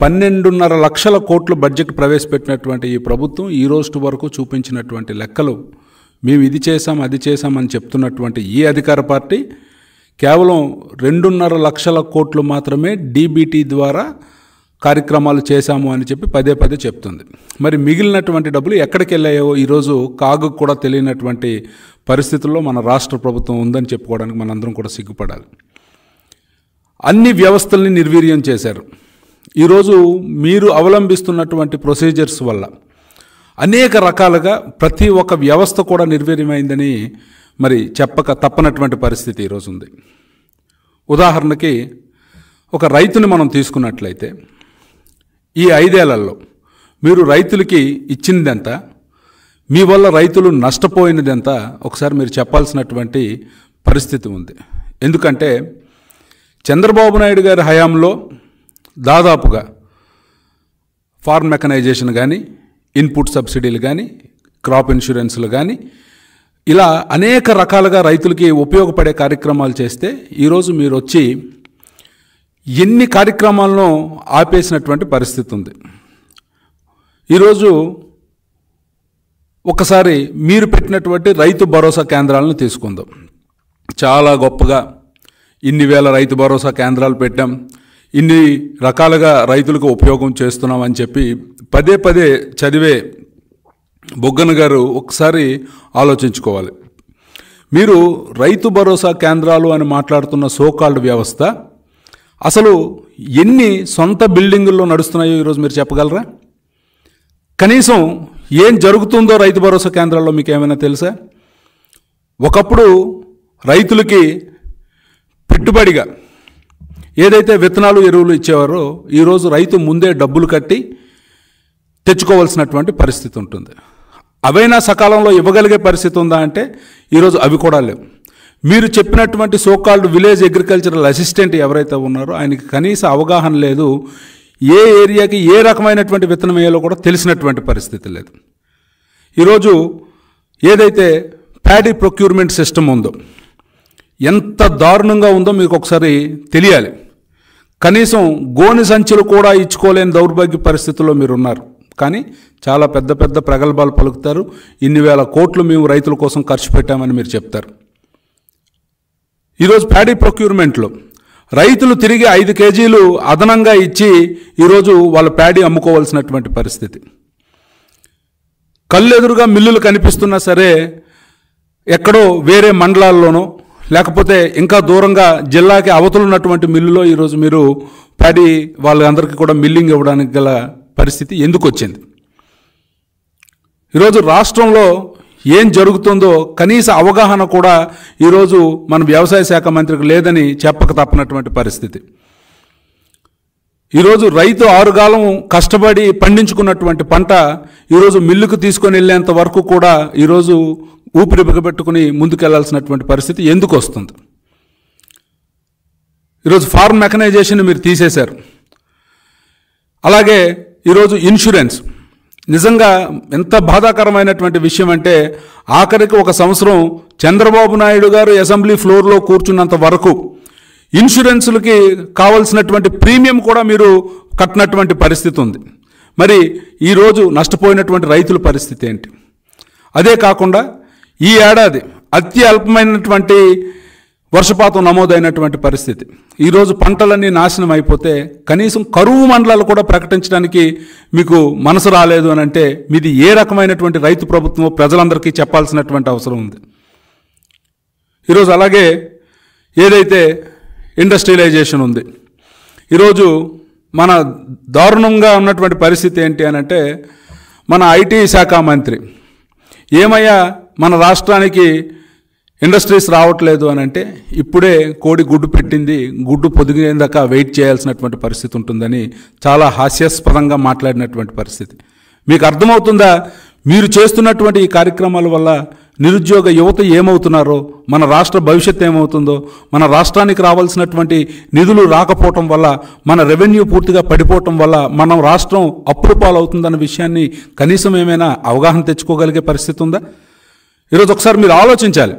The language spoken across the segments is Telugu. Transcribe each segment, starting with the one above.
పన్నెండున్నర లక్షల కోట్ల బడ్జెట్ ప్రవేశపెట్టినటువంటి ఈ ప్రభుత్వం ఈ రోజు వరకు చూపించినటువంటి లెక్కలు మేము ఇది చేశాం అది చేశామని చెప్తున్నటువంటి ఈ అధికార పార్టీ కేవలం రెండున్నర లక్షల కోట్లు మాత్రమే డీబీటీ ద్వారా కార్యక్రమాలు చేశాము అని చెప్పి పదే పదే చెప్తుంది మరి మిగిలినటువంటి డబ్బులు ఎక్కడికి వెళ్ళాయో ఈరోజు కాగు కూడా తెలియనటువంటి పరిస్థితుల్లో మన రాష్ట్ర ప్రభుత్వం ఉందని చెప్పుకోవడానికి మనందరం కూడా సిగ్గుపడాలి అన్ని వ్యవస్థల్ని నిర్వీర్యం చేశారు ఈరోజు మీరు అవలంబిస్తున్నటువంటి ప్రొసీజర్స్ వల్ల అనేక రకాలుగా ప్రతి ఒక్క వ్యవస్థ కూడా నిర్వీర్యమైందని మరి చెప్పక తప్పనటువంటి పరిస్థితి ఈరోజు ఉంది ఉదాహరణకి ఒక రైతుని మనం తీసుకున్నట్లయితే ఈ ఐదేళ్లలో మీరు రైతులకి ఇచ్చిందెంత మీ వల్ల రైతులు నష్టపోయినదెంత ఒకసారి మీరు చెప్పాల్సినటువంటి పరిస్థితి ఉంది ఎందుకంటే చంద్రబాబు నాయుడు గారి హయాంలో దాదాపుగా ఫార్మ్ మెకనైజేషన్ కానీ ఇన్పుట్ సబ్సిడీలు కానీ క్రాప్ ఇన్సూరెన్స్లు కానీ ఇలా అనేక రకాలుగా రైతులకి ఉపయోగపడే కార్యక్రమాలు చేస్తే ఈరోజు మీరు వచ్చి ఎన్ని కార్యక్రమాలను ఆపేసినటువంటి పరిస్థితి ఉంది ఈరోజు ఒకసారి మీరు పెట్టినటువంటి రైతు భరోసా కేంద్రాలను తీసుకుందాం చాలా గొప్పగా ఇన్ని వేల రైతు భరోసా కేంద్రాలు పెట్టాం ఇన్ని రకాలుగా రైతులకు ఉపయోగం చేస్తున్నాం అని చెప్పి పదే పదే చదివే బొగ్గన గారు ఒకసారి ఆలోచించుకోవాలి మీరు రైతు భరోసా కేంద్రాలు అని మాట్లాడుతున్న సోకాల్డ్ వ్యవస్థ అసలు ఎన్ని సొంత బిల్డింగుల్లో నడుస్తున్నాయో ఈరోజు మీరు చెప్పగలరా కనీసం ఏం జరుగుతుందో రైతు భరోసా కేంద్రాల్లో మీకు ఏమైనా తెలుసా ఒకప్పుడు రైతులకి పెట్టుబడిగా ఏదైతే విత్తనాలు ఎరువులు ఇచ్చేవారో ఈరోజు రైతు ముందే డబ్బులు కట్టి తెచ్చుకోవాల్సినటువంటి పరిస్థితి ఉంటుంది అవైనా సకాలంలో ఇవ్వగలిగే పరిస్థితి ఉందా అంటే ఈరోజు అవి కూడా లేవు మీరు చెప్పినటువంటి సోకాల్డ్ విలేజ్ అగ్రికల్చరల్ అసిస్టెంట్ ఎవరైతే ఉన్నారో ఆయనకి కనీస అవగాహన లేదు ఏ ఏరియాకి ఏ రకమైనటువంటి విత్తనం వేయాలో కూడా తెలిసినటువంటి పరిస్థితి లేదు ఈరోజు ఏదైతే ప్యాడీ ప్రొక్యూర్మెంట్ సిస్టమ్ ఉందో ఎంత దారుణంగా ఉందో మీకు ఒకసారి తెలియాలి కనీసం గోని సంచులు కూడా ఇచ్చుకోలేని దౌర్భాగ్య పరిస్థితుల్లో మీరు ఉన్నారు కానీ చాలా పెద్ద పెద్ద ప్రగల్భాలు పలుకుతారు ఇన్ని వేల కోట్లు మేము రైతుల కోసం ఖర్చు పెట్టామని మీరు చెప్తారు ఈరోజు ప్యాడీ ప్రొక్యూర్మెంట్లో రైతులు తిరిగి ఐదు కేజీలు అదనంగా ఇచ్చి ఈరోజు వాళ్ళ ప్యాడీ అమ్ముకోవాల్సినటువంటి పరిస్థితి కళ్ళెదురుగా మిల్లులు కనిపిస్తున్నా సరే ఎక్కడో వేరే మండలాల్లోనో లేకపోతే ఇంకా దూరంగా జిల్లాకి అవతలున్నటువంటి మిల్లులో ఈరోజు మీరు ప్యాడీ వాళ్ళందరికీ కూడా మిల్లింగ్ ఇవ్వడానికి గల పరిస్థితి ఎందుకు వచ్చింది ఈరోజు రాష్ట్రంలో ఏం జరుగుతుందో కనీస అవగాహన కూడా ఈరోజు మన వ్యవసాయ శాఖ మంత్రికి లేదని చెప్పక తప్పనటువంటి పరిస్థితి ఈరోజు రైతు ఆరుగాలం కష్టపడి పండించుకున్నటువంటి పంట ఈరోజు మిల్లుకు తీసుకొని వెళ్ళేంత వరకు కూడా ఈరోజు ఊపిరి బిగబెట్టుకుని ముందుకెళ్లాల్సినటువంటి పరిస్థితి ఎందుకు వస్తుంది ఈరోజు ఫార్మ్ మెకనైజేషన్ మీరు తీసేశారు అలాగే ఈరోజు ఇన్సూరెన్స్ నిజంగా ఎంత బాధాకరమైనటువంటి విషయం అంటే ఆఖరికి ఒక సంవత్సరం చంద్రబాబు నాయుడు గారు అసెంబ్లీ ఫ్లోర్లో కూర్చున్నంత వరకు ఇన్సూరెన్సులకి కావలసినటువంటి ప్రీమియం కూడా మీరు కట్టినటువంటి పరిస్థితి ఉంది మరి ఈరోజు నష్టపోయినటువంటి రైతుల పరిస్థితి ఏంటి అదే కాకుండా ఈ ఏడాది అతి అల్పమైనటువంటి వర్షపాతం నమోదైనటువంటి పరిస్థితి ఈరోజు పంటలన్నీ నాశనం అయిపోతే కనీసం కరువు మండలాలు కూడా ప్రకటించడానికి మీకు మనసు రాలేదు అని అంటే మీది ఏ రకమైనటువంటి రైతు ప్రభుత్వమో ప్రజలందరికీ చెప్పాల్సినటువంటి అవసరం ఉంది ఈరోజు అలాగే ఏదైతే ఇండస్ట్రియలైజేషన్ ఉంది ఈరోజు మన దారుణంగా ఉన్నటువంటి పరిస్థితి ఏంటి అని అంటే మన ఐటీ శాఖ మంత్రి ఏమయ్యా మన రాష్ట్రానికి ఇండస్ట్రీస్ రావట్లేదు అని అంటే ఇప్పుడే కోడి గుడ్డు పెట్టింది గుడ్డు పొదిగేందాక వెయిట్ చేయాల్సినటువంటి పరిస్థితి ఉంటుందని చాలా హాస్యాస్పదంగా మాట్లాడినటువంటి పరిస్థితి మీకు అర్థమవుతుందా మీరు చేస్తున్నటువంటి ఈ కార్యక్రమాల వల్ల నిరుద్యోగ యువత ఏమవుతున్నారో మన రాష్ట్ర భవిష్యత్తు ఏమవుతుందో మన రాష్ట్రానికి రావాల్సినటువంటి నిధులు రాకపోవటం వల్ల మన రెవెన్యూ పూర్తిగా పడిపోవటం వల్ల మనం రాష్ట్రం అప్పుల పాలవుతుందన్న విషయాన్ని కనీసం ఏమైనా అవగాహన తెచ్చుకోగలిగే పరిస్థితి ఉందా ఈరోజు ఒకసారి మీరు ఆలోచించాలి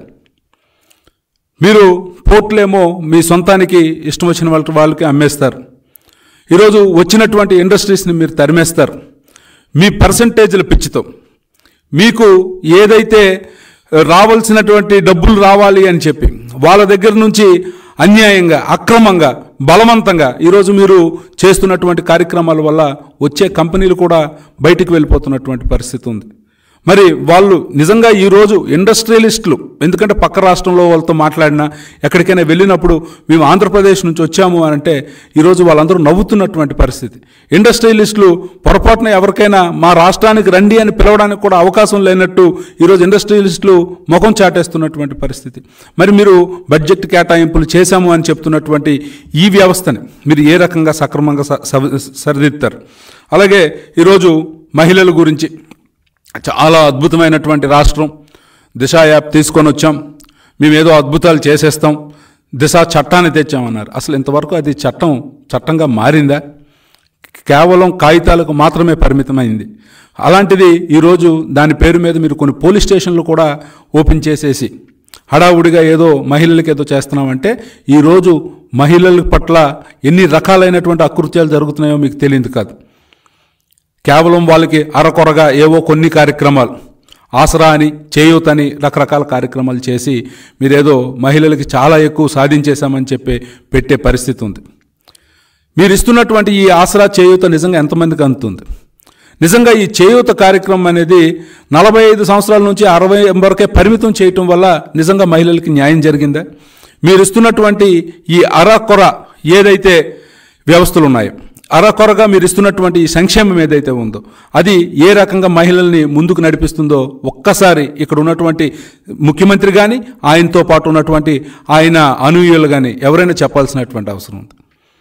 మీరు పోర్ట్లేమో మీ సొంతానికి ఇష్టం వచ్చిన వాళ్ళకి వాళ్ళకి అమ్మేస్తారు ఈరోజు వచ్చినటువంటి ఇండస్ట్రీస్ని మీరు తరిమేస్తారు మీ పర్సంటేజ్ల పిచ్చితో మీకు ఏదైతే రావాల్సినటువంటి డబ్బులు రావాలి అని చెప్పి వాళ్ళ దగ్గర నుంచి అన్యాయంగా అక్రమంగా బలవంతంగా ఈరోజు మీరు చేస్తున్నటువంటి కార్యక్రమాల వల్ల వచ్చే కంపెనీలు కూడా బయటికి వెళ్ళిపోతున్నటువంటి పరిస్థితి ఉంది మరి వాళ్ళు నిజంగా ఈరోజు ఇండస్ట్రియలిస్టులు ఎందుకంటే పక్క రాష్ట్రంలో వాళ్ళతో మాట్లాడినా ఎక్కడికైనా వెళ్ళినప్పుడు మేము ఆంధ్రప్రదేశ్ నుంచి వచ్చాము అని అంటే ఈరోజు వాళ్ళందరూ నవ్వుతున్నటువంటి పరిస్థితి ఇండస్ట్రియలిస్టులు పొరపాటున ఎవరికైనా మా రాష్ట్రానికి రండి అని పిలవడానికి కూడా అవకాశం లేనట్టు ఈరోజు ఇండస్ట్రియలిస్టులు ముఖం చాటేస్తున్నటువంటి పరిస్థితి మరి మీరు బడ్జెట్ కేటాయింపులు చేశాము అని చెప్తున్నటువంటి ఈ వ్యవస్థని మీరు ఏ రకంగా సక్రమంగా స- సవ- సరిదిద్దారు అలాగే ఈరోజు మహిళల గురించి చాలా అద్భుతమైనటువంటి రాష్ట్రం దిశ యాప్ తీసుకొని వచ్చాం మేము ఏదో అద్భుతాలు చేసేస్తాం దిశ చట్టాన్ని తెచ్చామన్నారు అసలు ఇంతవరకు అది చట్టం చట్టంగా మారిందా కేవలం కాగితాలకు మాత్రమే పరిమితమైంది అలాంటిది ఈరోజు దాని పేరు మీద మీరు కొన్ని పోలీస్ స్టేషన్లు కూడా ఓపెన్ చేసేసి హడావుడిగా ఏదో మహిళలకు ఏదో చేస్తున్నామంటే ఈరోజు మహిళల పట్ల ఎన్ని రకాలైనటువంటి అకృత్యాలు జరుగుతున్నాయో మీకు తెలియదు కాదు కేవలం వాళ్ళకి అరకొరగా ఏవో కొన్ని కార్యక్రమాలు ఆసరా అని చేయూత్ అని రకరకాల కార్యక్రమాలు చేసి మీరేదో మహిళలకి చాలా ఎక్కువ సాధించేశామని చెప్పి పెట్టే పరిస్థితి ఉంది మీరు ఇస్తున్నటువంటి ఈ ఆసరా చేయూత నిజంగా ఎంతమందికి అందుతుంది నిజంగా ఈ చేయూత కార్యక్రమం అనేది నలభై ఐదు సంవత్సరాల నుంచి అరవై వరకే పరిమితం చేయటం వల్ల నిజంగా మహిళలకి న్యాయం జరిగిందా మీరు ఇస్తున్నటువంటి ఈ అరకొర ఏదైతే వ్యవస్థలు ఉన్నాయో అరకొరగా మీరు ఇస్తున్నటువంటి ఈ సంక్షేమం ఏదైతే ఉందో అది ఏ రకంగా మహిళల్ని ముందుకు నడిపిస్తుందో ఒక్కసారి ఇక్కడ ఉన్నటువంటి ముఖ్యమంత్రి కానీ ఆయనతో పాటు ఉన్నటువంటి ఆయన అనుయూయులు కానీ ఎవరైనా చెప్పాల్సినటువంటి అవసరం ఉంది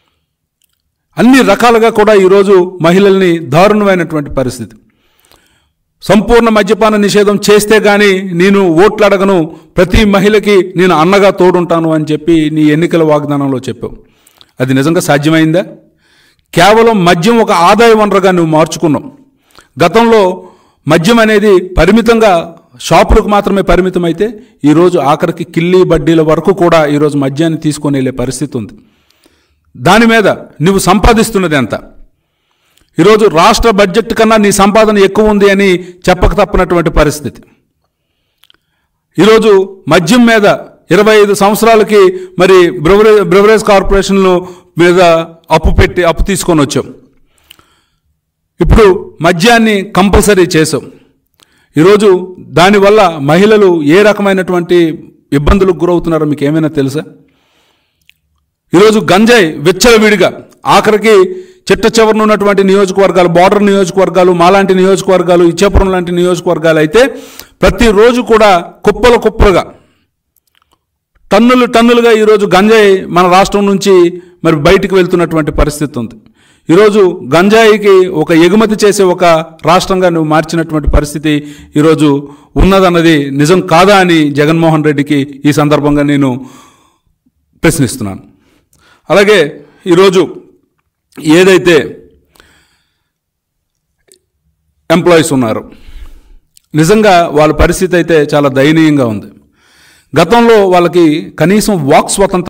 అన్ని రకాలుగా కూడా ఈరోజు మహిళల్ని దారుణమైనటువంటి పరిస్థితి సంపూర్ణ మద్యపాన నిషేధం చేస్తే గాని నేను ఓట్లు అడగను ప్రతి మహిళకి నేను అన్నగా తోడుంటాను అని చెప్పి నీ ఎన్నికల వాగ్దానంలో చెప్పావు అది నిజంగా సాధ్యమైందా కేవలం మద్యం ఒక ఆదాయ వనరుగా నువ్వు మార్చుకున్నావు గతంలో మద్యం అనేది పరిమితంగా షాపులకు మాత్రమే పరిమితం అయితే ఈరోజు ఆఖరికి కిల్లి బడ్డీల వరకు కూడా ఈరోజు మద్యాన్ని తీసుకొని వెళ్ళే పరిస్థితి ఉంది దాని మీద నువ్వు సంపాదిస్తున్నది ఎంత ఈరోజు రాష్ట్ర బడ్జెట్ కన్నా నీ సంపాదన ఎక్కువ ఉంది అని చెప్పక తప్పనటువంటి పరిస్థితి ఈరోజు మద్యం మీద ఇరవై ఐదు సంవత్సరాలకి మరి బ్రెవరే బ్రెవరేజ్ కార్పొరేషన్లు మీద అప్పు పెట్టి అప్పు తీసుకొని వచ్చాం ఇప్పుడు మద్యాన్ని కంపల్సరీ చేసాం ఈరోజు దానివల్ల మహిళలు ఏ రకమైనటువంటి ఇబ్బందులకు గురవుతున్నారో మీకు ఏమైనా తెలుసా ఈరోజు గంజాయి విచ్చలవిడిగా ఆఖరికి చిట్ట చివరన ఉన్నటువంటి నియోజకవర్గాలు బార్డర్ నియోజకవర్గాలు మాలాంటి నియోజకవర్గాలు ఇచ్చాపురం లాంటి నియోజకవర్గాలు అయితే ప్రతిరోజు కూడా కుప్పలు కుప్పలుగా టన్నులు టన్నులుగా ఈరోజు గంజాయి మన రాష్ట్రం నుంచి మరి బయటికి వెళ్తున్నటువంటి పరిస్థితి ఉంది ఈరోజు గంజాయికి ఒక ఎగుమతి చేసే ఒక రాష్ట్రంగా నువ్వు మార్చినటువంటి పరిస్థితి ఈరోజు ఉన్నదన్నది నిజం కాదా అని జగన్మోహన్ రెడ్డికి ఈ సందర్భంగా నేను ప్రశ్నిస్తున్నాను అలాగే ఈరోజు ఏదైతే ఎంప్లాయీస్ ఉన్నారు నిజంగా వాళ్ళ పరిస్థితి అయితే చాలా దయనీయంగా ఉంది గతంలో వాళ్ళకి కనీసం వాక్ స్వతంత్రం